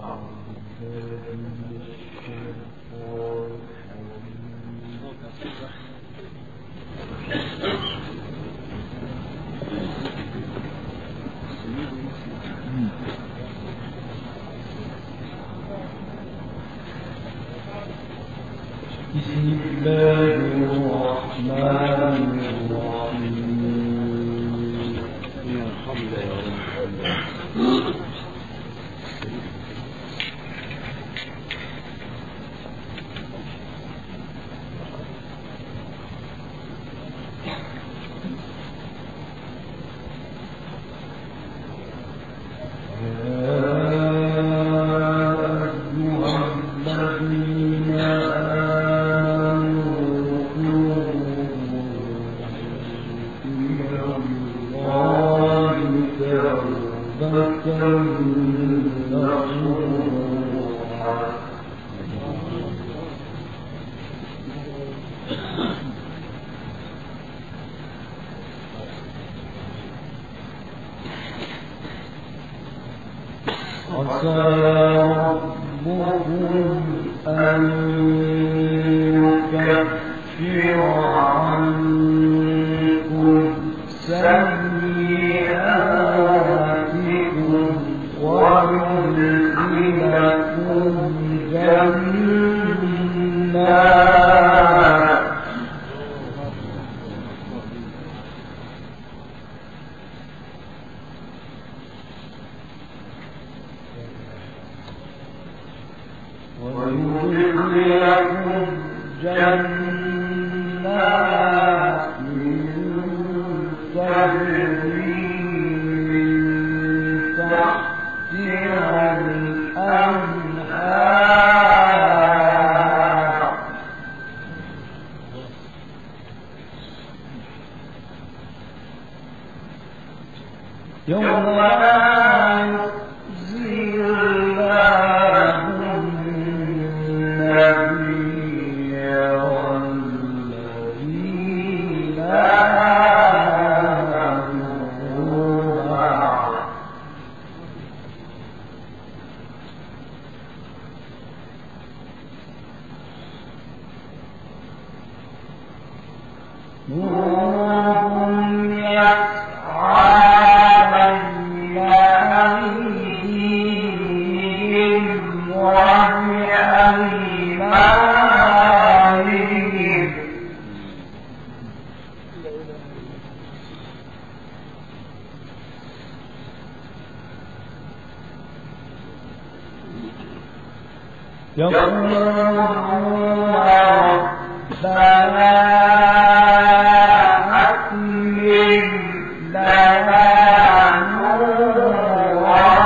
بسم الله الرحمن الرحيم يا حمد يا رب عسى ربكم أن يكفر عنكم سيئاتكم ويدخلكم جنات ويدخلكم جنات تجري من تحتها الأنهار يوم لا يخزي الله النبي والذين آمنوا معه نورهم يسعى بين أيديهم وبأيمانهم يقولون ربنا أتمم لنا نورنا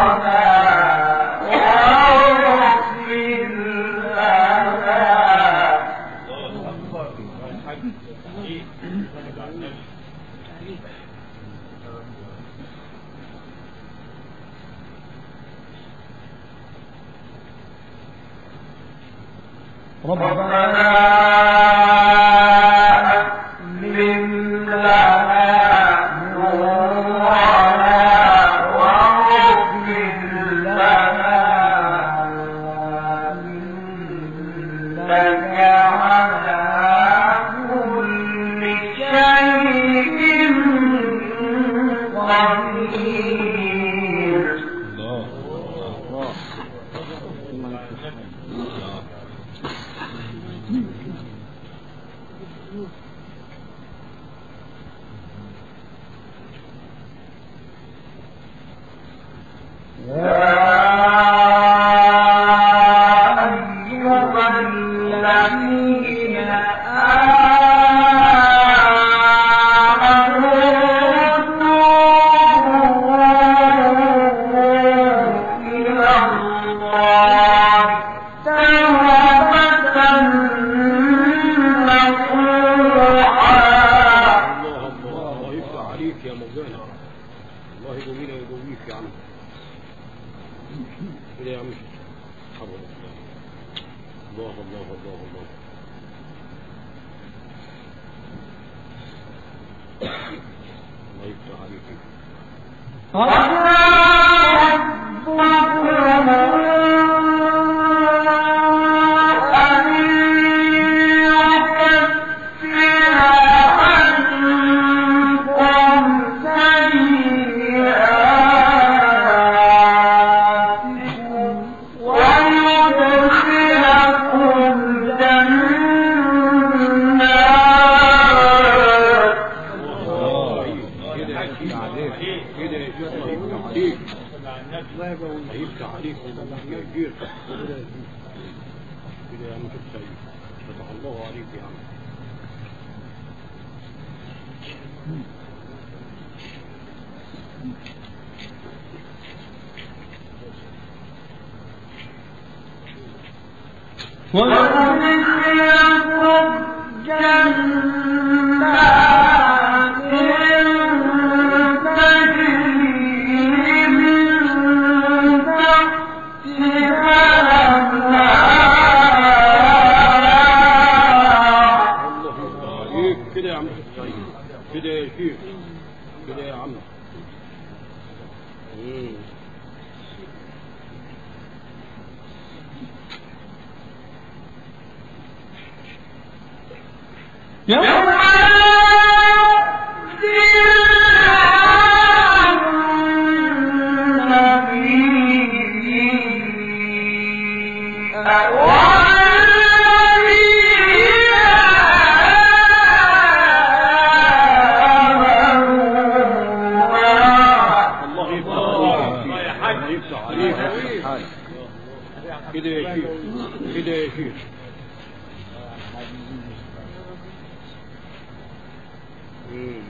واغفر لنا ربنا أتمم لنا نورنا واغفر لنا إنك على كل شيء قدير يا أيها الذين آمنوا توبوا إلى الله توبة نصوحا الله الله الله يفتح عليك يا مولانا الله يقوينا ويقويك يا عم كده يا عم حرم الله الله الله الله الله يفتح عليك عسى ربكم هيفتح عليك والله يا كبير كده يا عم شوف سيد فتح الله عليك يا عم وندخلكم جنات تجري من تحتها الأنهار الله يفتح عليك كده يا عم شوف سيد كده يا شيخ كده يا عم مم. يوم الله يفتح عليك الله يفتح عليك كده يا شيخ كده يا شيخ مم.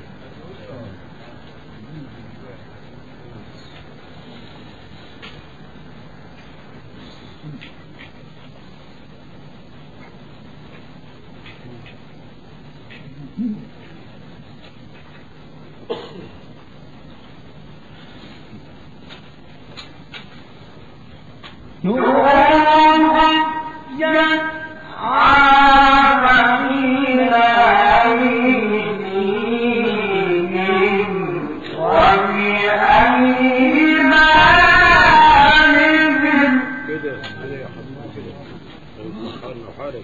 كده كده يا حبيبي كده انت حالنا وحالك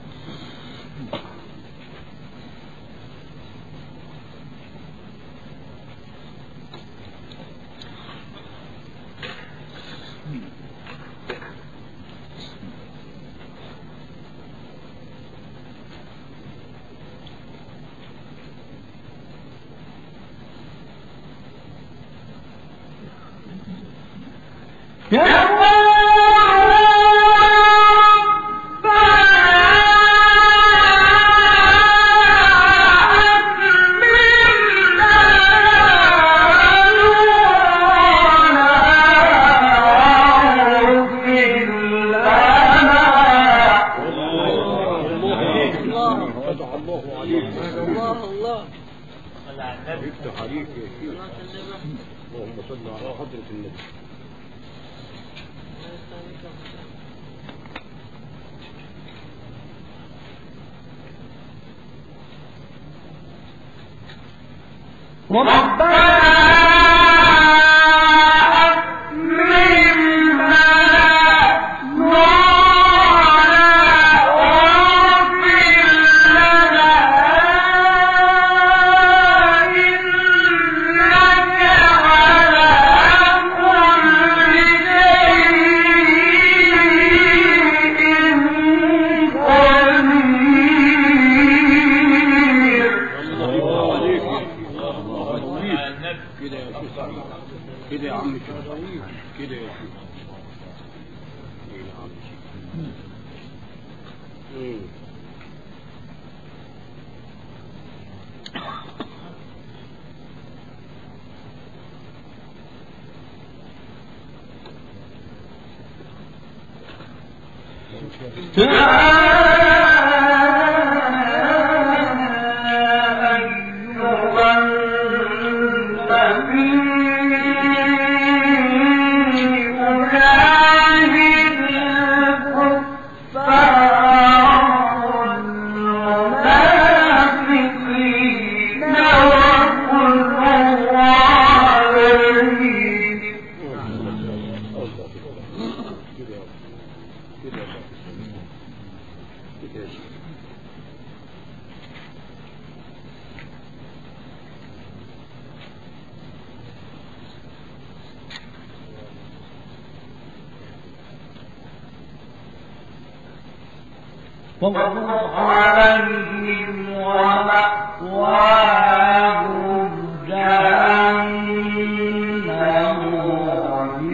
الله فتح الله عليك الله الله يفتح عليك يا شيخ اللهم صل على حضرة النبي الله يفتح عليك يا شيخ الله يكفيك كده يا شيخ كده يا عم شيخ كده يا شيخ كده يا عم شيخ مم. الله كده يا كده يا كده يا شيخ عليهم ومأواهم جهنم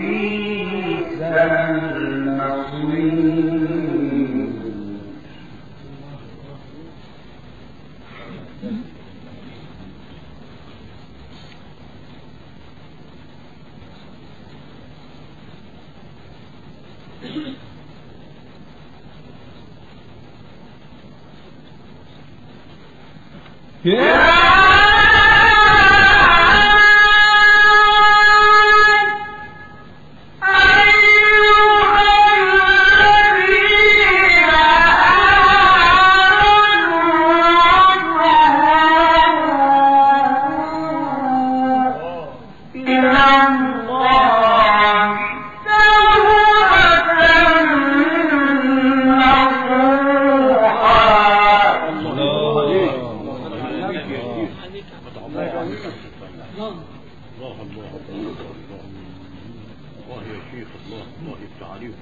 الله عليك الله عليك يا شيخ الله عليك الله الله الله الله الله يا شيخ الله الله يفتح عليك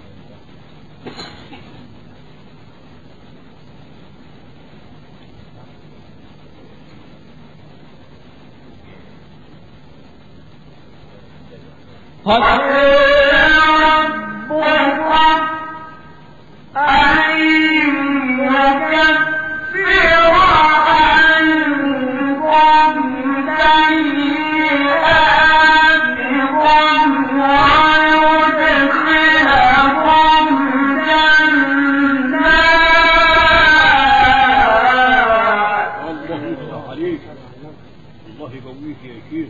الله يفتح عليك الله يقويك يا شيخ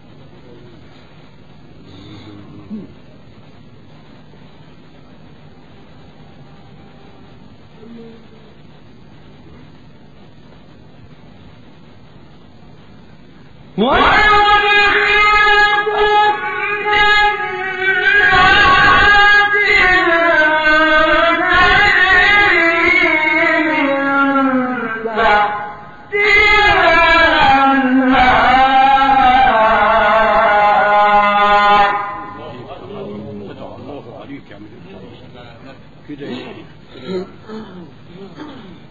فتح الله عليك يا عم كده يا شيخ كده يا شيخ.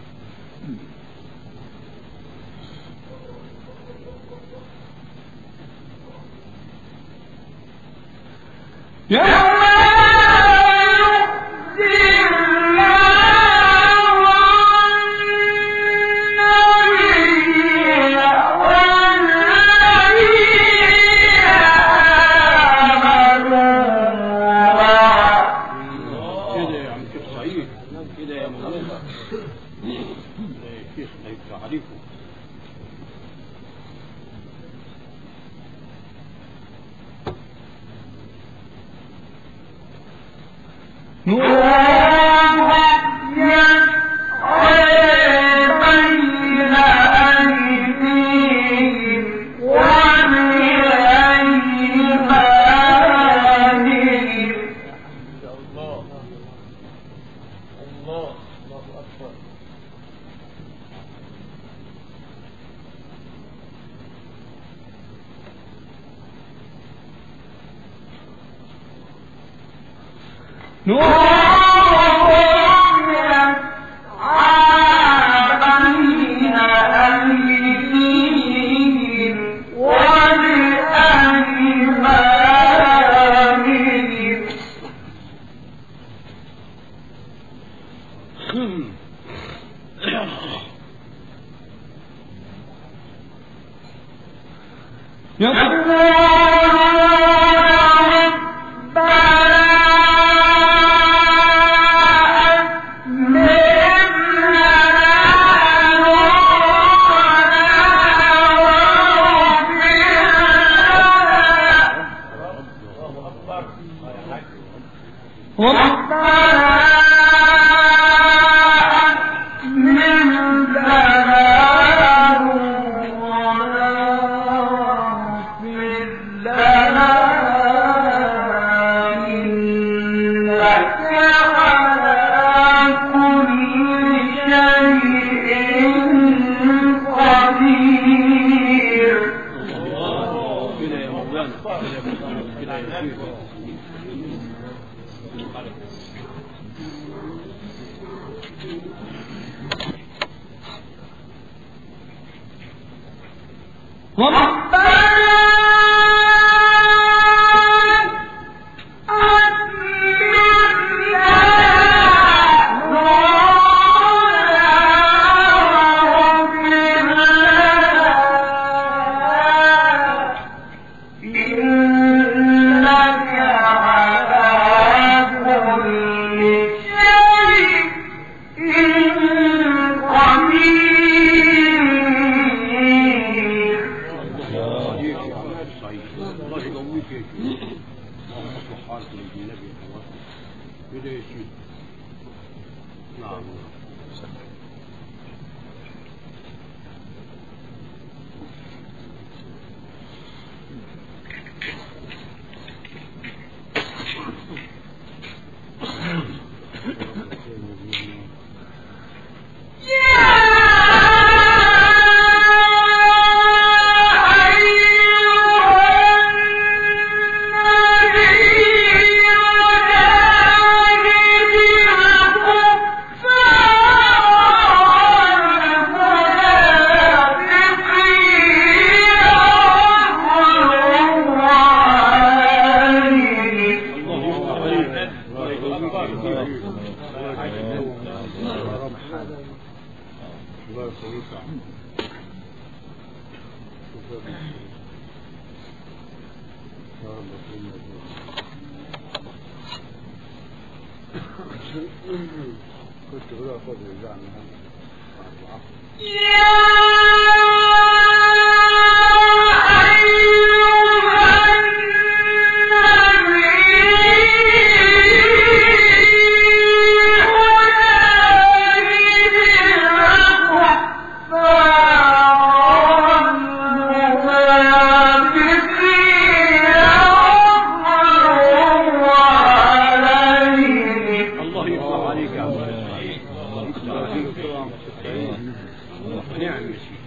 كده يا عم شيخ سعيد كده يا مولانا كده يا شيخ الله يفتح عليكم كده يا مولانا كده يا مولانا كده يا شيخ إنك على كل النبي كده يا شيخ نعم الله يفتح عليك الله يفتح عليك يا رب الله يخليك يا رب كنت بقى فاضي رجعنا الله يفتح عليك يا عم الله يفتح عليك نعم يا شيخ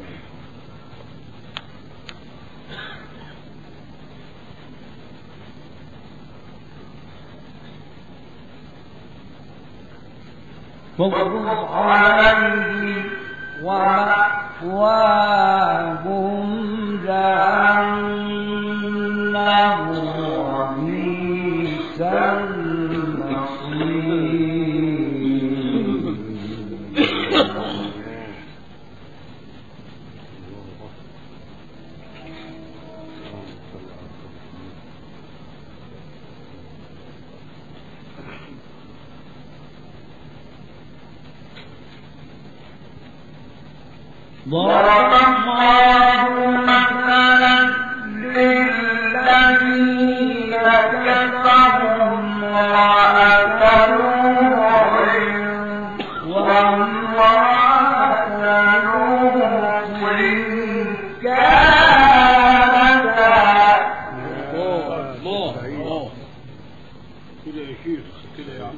فاغضب عليهم ومأواهم جهنم وبئس المصير ضرب الله مثلا للذين كفروا امرأة نوح وامرأة لوط كانتا الله الله الله كده يا شيخ كده يا عم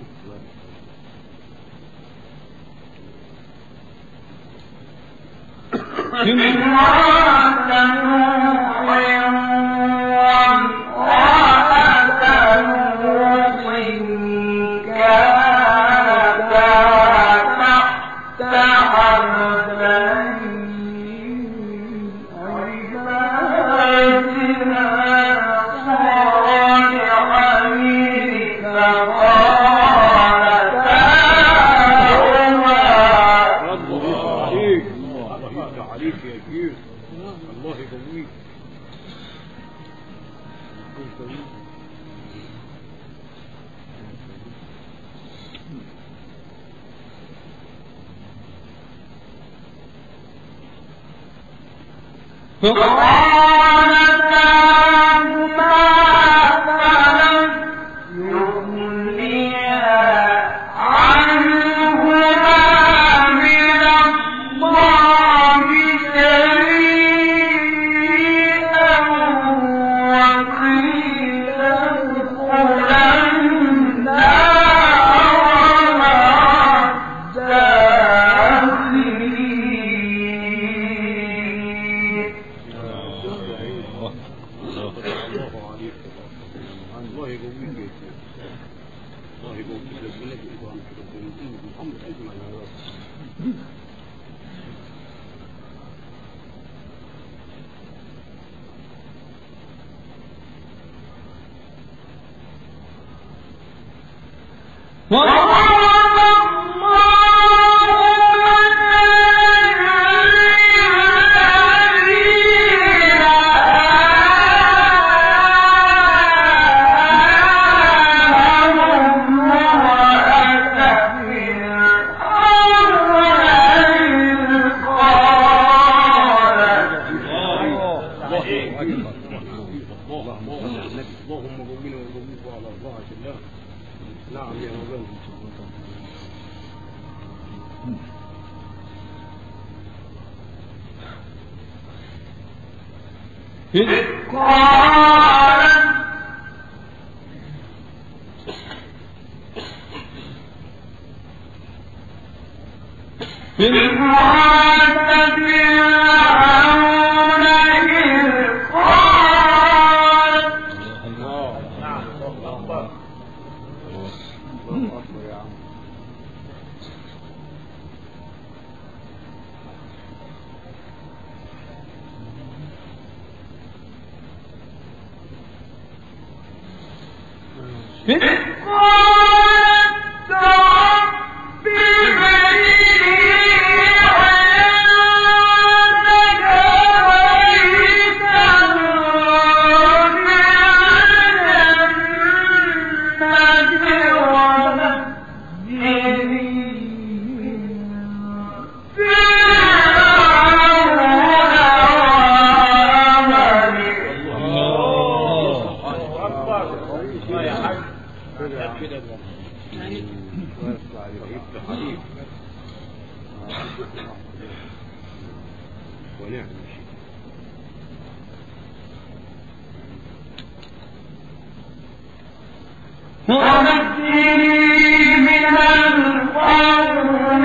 امرأة نوح وامرأة لوط كانتا تحت عبدين من عبادنا صالحين فخانتاهما الله يفتح عليك الله يفتح عليك يا شيخ الله يقويك فخانتاهما فلم يغنيا عنهما من الله شيئا وقيل ادخلا النار مع الداخلين الله عليك الله يقويك يا شيخ الله يقويك ربنا يقويك محمد اجمل يا رب وضرب الله مثلا للذين آمنوا امرأة فرعون بارك الله نعم يا مولانا إذ قالت امرأة فرعون إذ قالت الله نعم الله أكبر الله أكبر يا عم إذ قالت رب ابن لي عندك بيتا في الجنة ونجني من فرعون وعمله الله أكبر الله يا حاج كده كده ويطلع يجيب حليب ونعم الشيء ونجني من القوم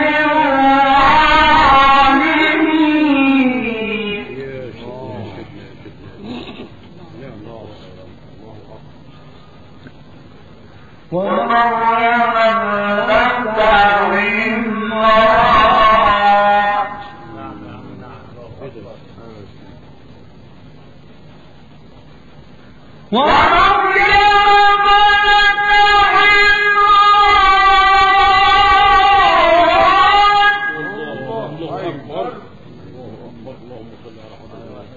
الظالمين يا سيدنا يا سيدنا يا سيدنا نعم الله الله أكبر ومريم ابنة عمران نعم نعم نعم كده ومريم ابنة عمران الله أكبر الله أكبر اللهم صل على حضرتك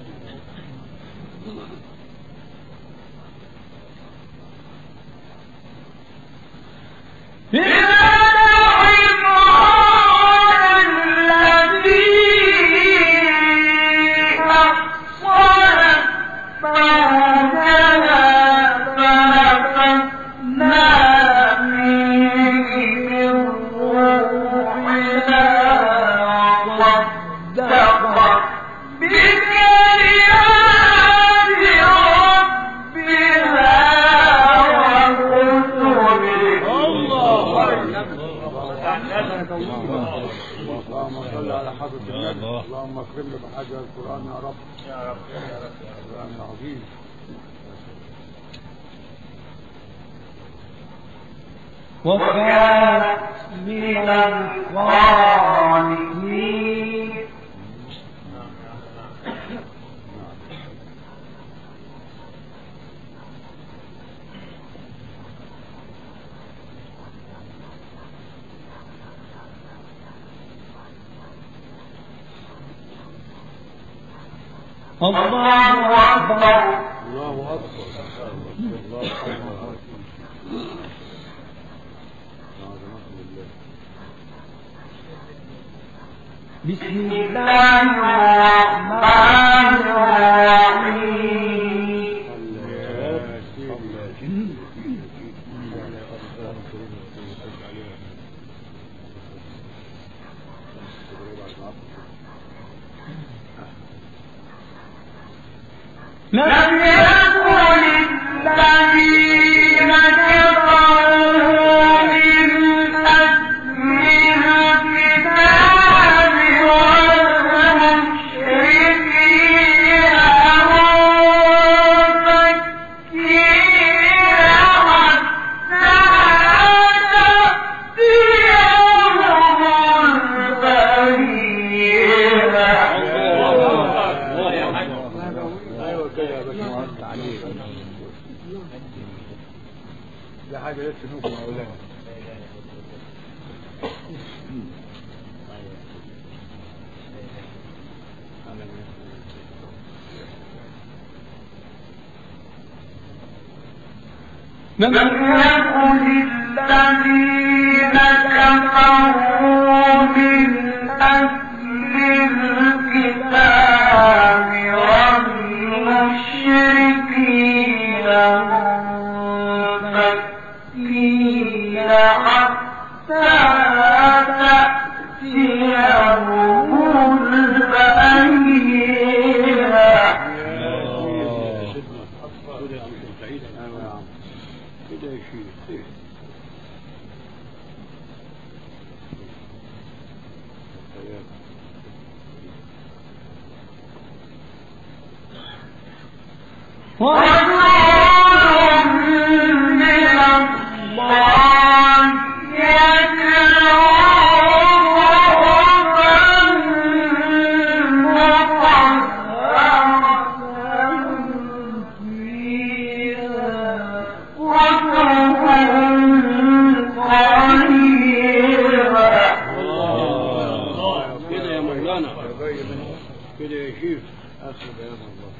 اللهم صل على حضرة النبي اللهم اكرمنا بحاجة القرآن يا رب يا رب يا رب القرآن العظيم وكانت من القانتين الله أكبر الله أكبر الله أكبر بسم الله الرحمن الرحيم لم يكن الذين كفروا من أهل الكتاب والمشركين منفكين حتى تأتيهم البينة ايوه كده يا باشمهندس عليك دي حاجه لسه نوكم مولانا لم يكن الذين كفروا من أهل الكتاب والمشركين منفكين المسكين حتى تأتيهم البينة كده يا عم سعيد ايوه يا عم كده يا شيخ ورسول من الله يتلو كده يا مولانا كده يا شيخ اخر بيان الله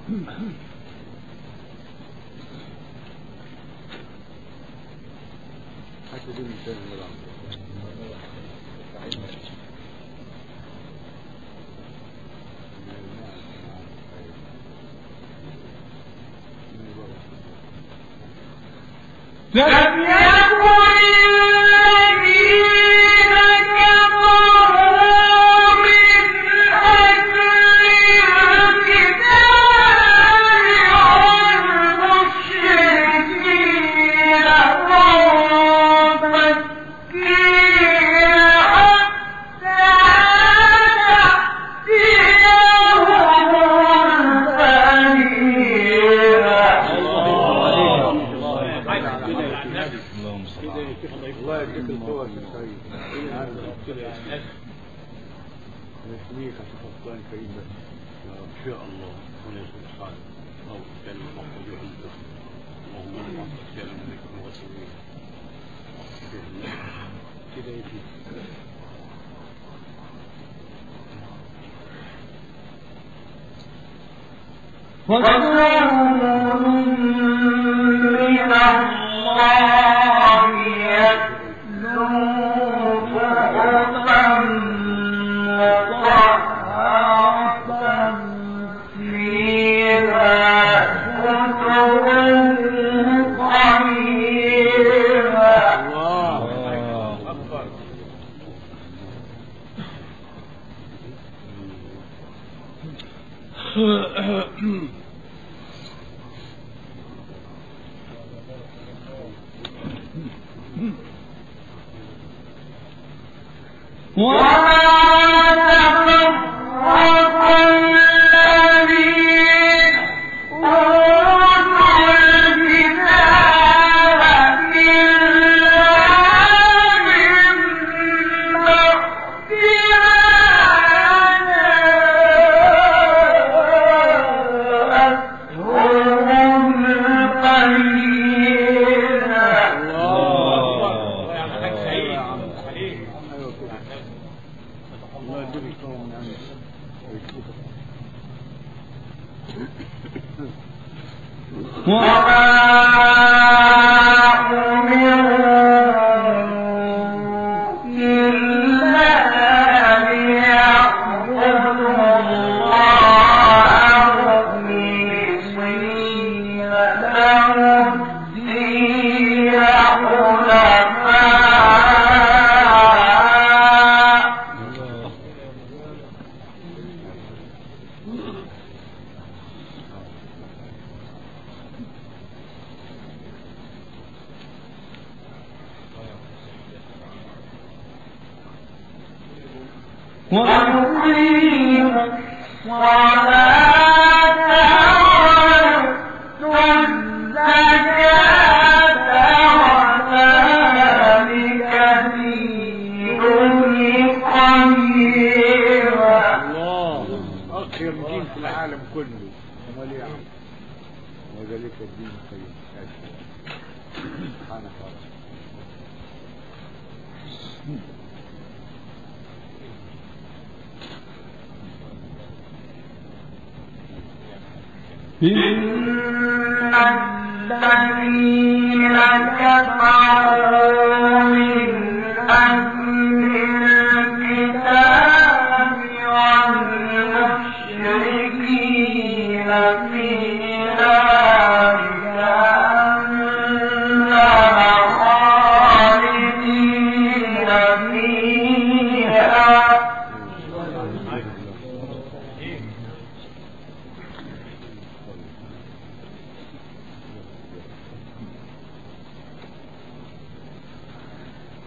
حتى دي مثال من العمر لم يكن الذين كفروا من أهل الكتاب والمشركين منفكين حتى الله يديك القوة يا سيد كده يا سيدي يسميك عشان كريم بس ان شاء الله ونسأل الصالح او كلمة محفوظ عندك اللهم ارفع كلام منك المغسلين كده يا سيدي وَرَسُولٌ مِّنَ اللَّهِ يَتْلُو صُحُفًا مُّطَهَّرَةً فِيهَا كُتُبٌ قَيِّمَةٌ الله اكبر وما تفرق الذين أوتوا الكتاب إلا من بعد ما جاءتهم البينة الله ايوه يا عم ايوه كده الله يديك القوة من عندك ويشفيك وما أمروا إلا ليعبدوا الله مخلصين له الدين حنفاء ويقيم الصلاة ويؤتوا الزكاة وذلك دين القيمة الله اخير دين في العالم كله امال ايه يا عم وذلك الدين القيم سبحانك يا رب إن الذين كفروا من أهل الكتاب والمشركين في نار جهنم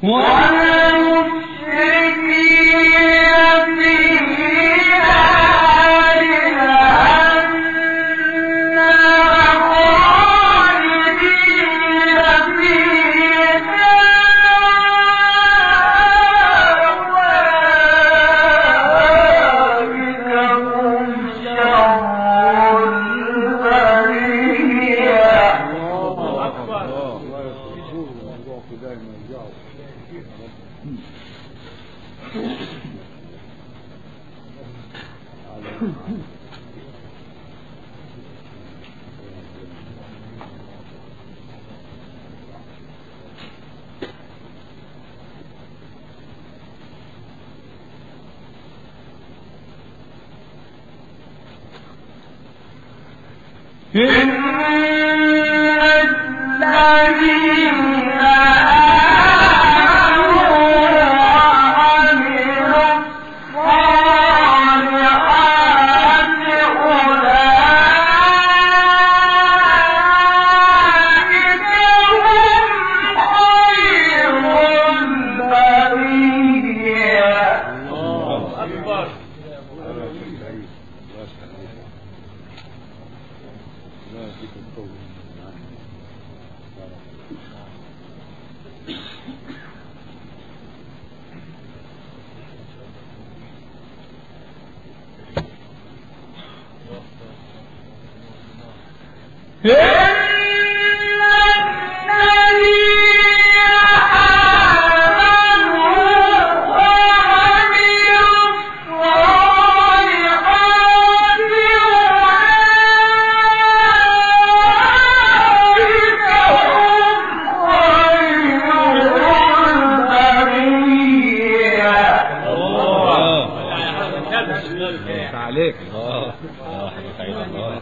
عليك الله الله سعيد الله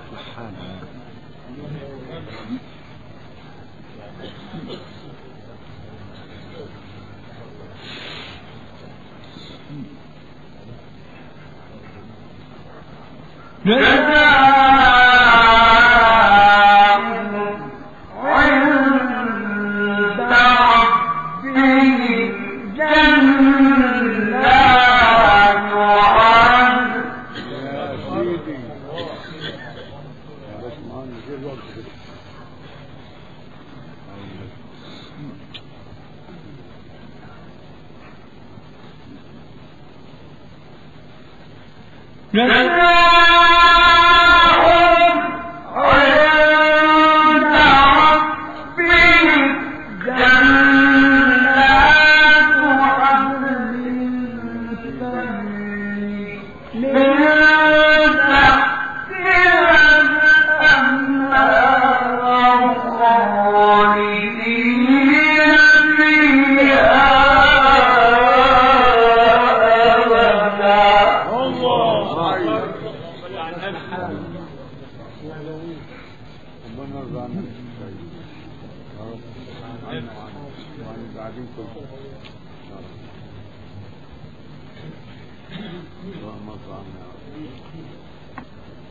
يا سيدي بس ما نزل وقت كده الله ربنا يرضى عنك يا رب عنا وعن وعن البعدين كلهم يا رب اللهم ارضى عنا يا رب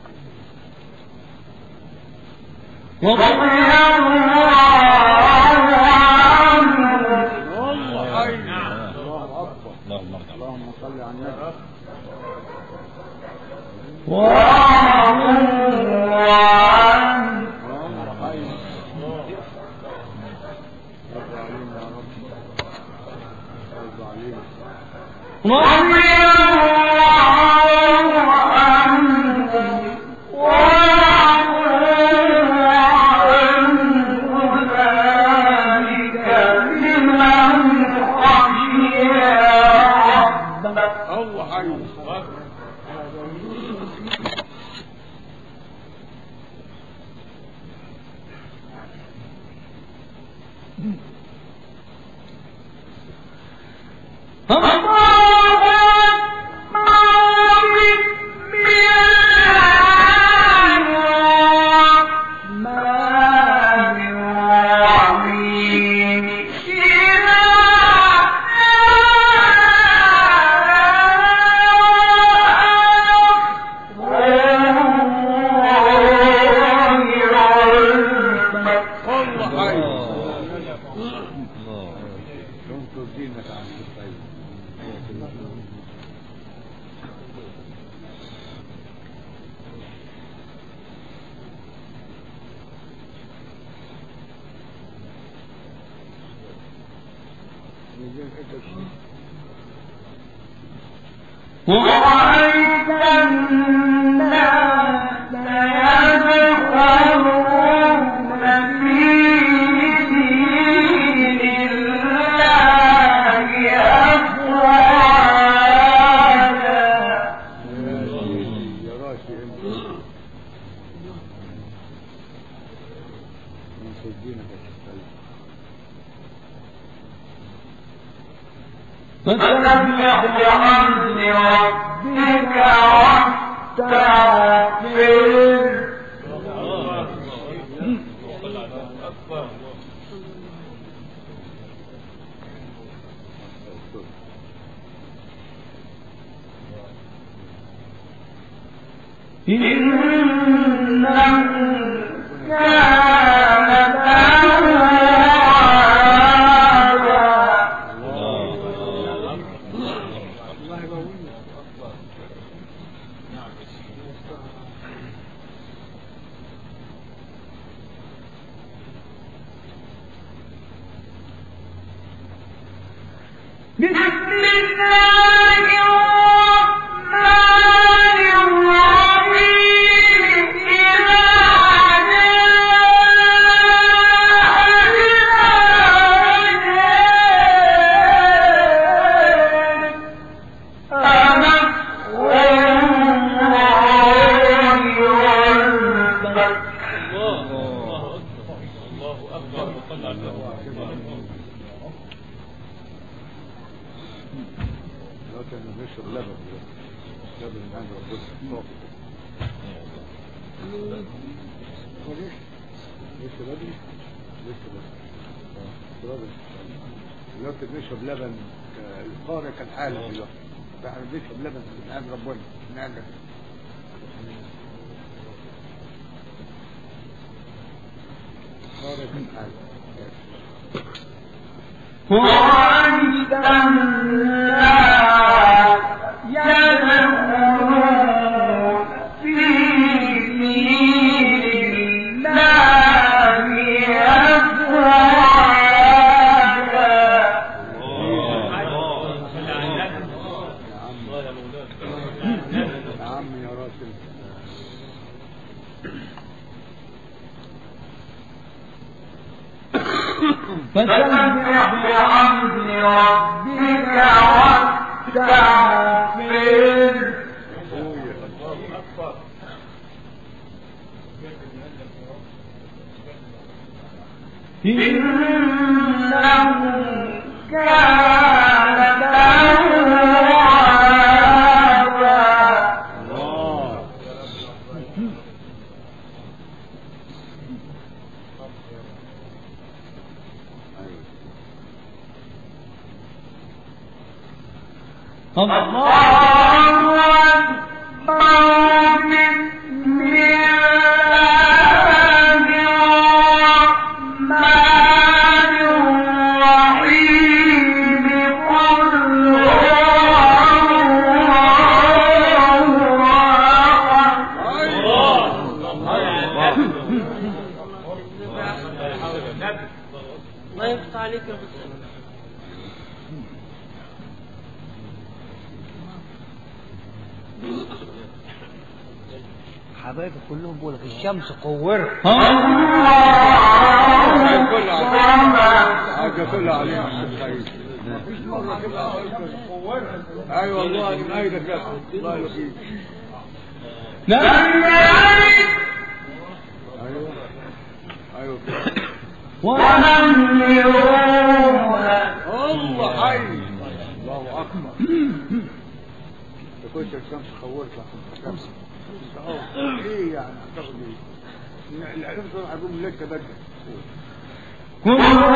الله حي الله اكبر اللهم ارضى اللهم صل على النبي اللهم حي ارضى علينا يا رب ارضى علينا الله حي الله حي الله كنت دينك عن الطيب ورأيت الناس يدخلون في دين الله أفواجا يا سيدي يا راشي انت من دينك عن الطيب فسبح بحمد ربك واستغفره إنه كان توابا بسم الله الرحمن الرحيم إذا جاء نصر الله والفتح دلوقتي احنا بنشرب لبن دلوقتي لبن من عند ربنا صافي لسه بدري لسه بدري آه، لسه بدري دلوقتي بنشرب لبن ك- القارئ كالحالة دلوقتي فاحنا بنشرب لبن من عند ربنا من عندك القارئ كالحالة ورأيت الناس يدخلون في دين الله أفواجا يا عم يا راسل فسبح بحمد ربك واستغفره إنه كان توابا الله الله أكبر بسم الله الرحمن الرحيم قل هو الله أحد الله يفتح عليك يا حسين حبايبي كلهم بيقول لك الشمس قورت حاجة كلها عليها الشيخ خير مفيش مرة كده ايوه والله من ايدك يا أخي. الله يلقيك لم يلد ايوه ايوه كده ولم يولد الله حي الله اكبر تخش الشمس خورت لكم الشمس ايه يعني اعتقد ايه العلم دول هيقوم لك بدل قل هو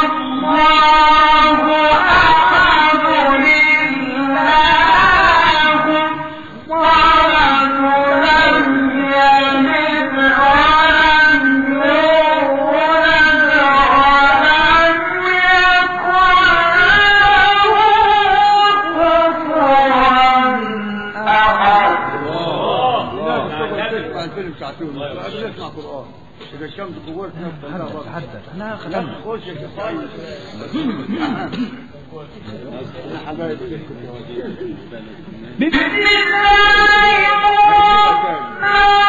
الله أحد الله الصمد لم يلد ولم يولد ولم يكن الشمس قوت تحدث تحدث احنا ختمنا خش يا شيخ طيب يا حبايبي بسم الله الرحمن